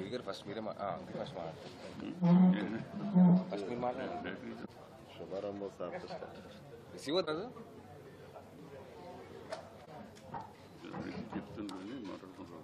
దేవి గారు ఫస్ట్ మీరే మా- ఆ, మీరు ఫస్ట్ మాట్లాడండి ఫస్ట్ మీరు మాట్లాడండి శుభారంభం సార్ రిసీవ్ అవుతుంది చెప్తుంది మాట్లాడుకుంటారు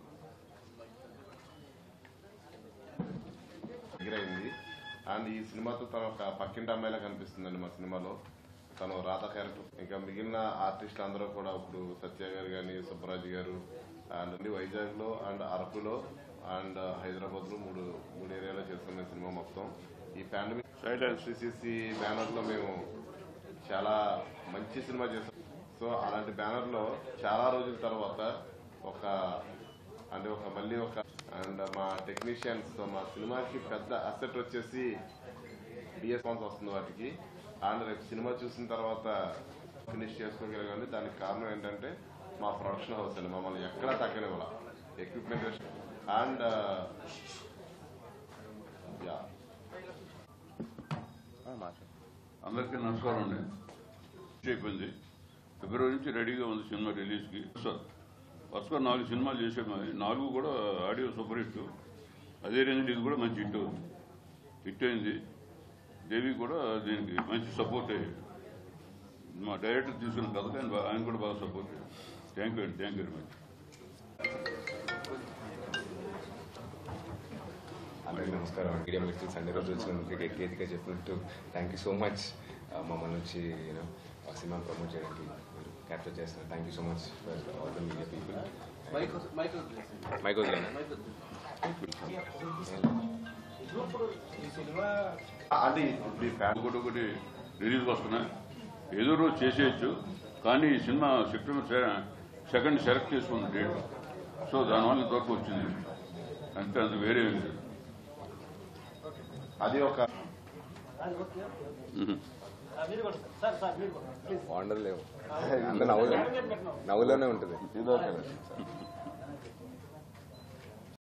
ఎగిరైంది అండ్ ఈ సినిమాతో తను ఒక పక్కింటి అమ్మాయిలా కనిపిస్తుందండి మా సినిమాలో తను రాధ క్యారెక్టర్ ఇంకా మిగిలిన ఆర్టిస్టులు అందరూ కూడా ఇప్పుడు సత్య గారు కానీ సుబ్బరాజు గారు అండ్ వైజాగ్ లో అండ్ అరకులో అండ్ హైదరాబాద్ లో మూడు మూడు ఏరియాలో చేస్తున్నాం ఈ సినిమా మొత్తం ఈ పాండమిక్ సిసిసి బ్యానర్ లో మేము చాలా మంచి సినిమా చేసాం సో అలాంటి బ్యానర్ లో చాలా రోజుల తర్వాత ఒక అంటే ఒక మళ్ళీ ఒక అండ్ మా టెక్నీషియన్స్ మా సినిమాకి పెద్ద అసెట్ వచ్చేసి డిఎస్పాన్స్ వస్తుంది వాటికి అండ్ రేపు సినిమా చూసిన తర్వాత ఫినిష్ చేసుకోగలిగాను దానికి కారణం ఏంటంటే మా ప్రొడక్షన్ హౌస్ అండి మమ్మల్ని ఎక్కడా తగ్గనివ్వాల ఎక్విప్మెంట్ అండ్ యా మాట్లాడండి అందరికీ నమస్కారం అండి అయిపోయింది ఫిబ్రవరి నుంచి రెడీగా ఉంది సినిమా రిలీజ్కి సార్ వరుసగా నాలుగు సినిమాలు చేసాము నాలుగు కూడా ఆడియో సూపర్ హిట్ అదే రేంజ్ ఇది కూడా మంచి హిట్ హిట్ అయింది దేవి కూడా దీనికి మంచి సపోర్ట్ అయ్యాడు మా డైరెక్టర్ తీసుకున్న కథకు ఆయన బా- ఆయన కూడా బాగా సపోర్ట్ అయ్యాడు థ్యాంక్ యూ అండి థ్యాంక్ యూ వెరీ మచ్ అందరికీ నమస్కారం మీడియా మిత్రులు సండే రోజు వచ్చినందుకు గట్టి గట్టిగా చెప్పినట్టు థ్యాంక్ యూ సో మచ్ మమ్మల్ని వచ్చి యూనో సినిమా ప్రమోట్ చేయడానికి మీరు క్యాప్చర్ చేస్తున్నారు thank you so much for all the media people mic వదిలేనా అంటే ఇప్పుడు ఈ ఫ్యాన్ ఒకటి ఒకటి రిలీజ్కి వస్తున్నాయి ఏదో రోజు చేసేయచ్చు కానీ ఈ సినిమా సెప్టెంబర్ సె- సెకండ్ సెలెక్ట్ చేసుకున్న డేట్ సో దానివల్ల ఇంతవరకు వచ్చింది అంతే అంత వేరే ఏం లేదు అది ఒక వాండర్ లేవు అంత నవ్వులో నవ్వులోనే ఉంటుంది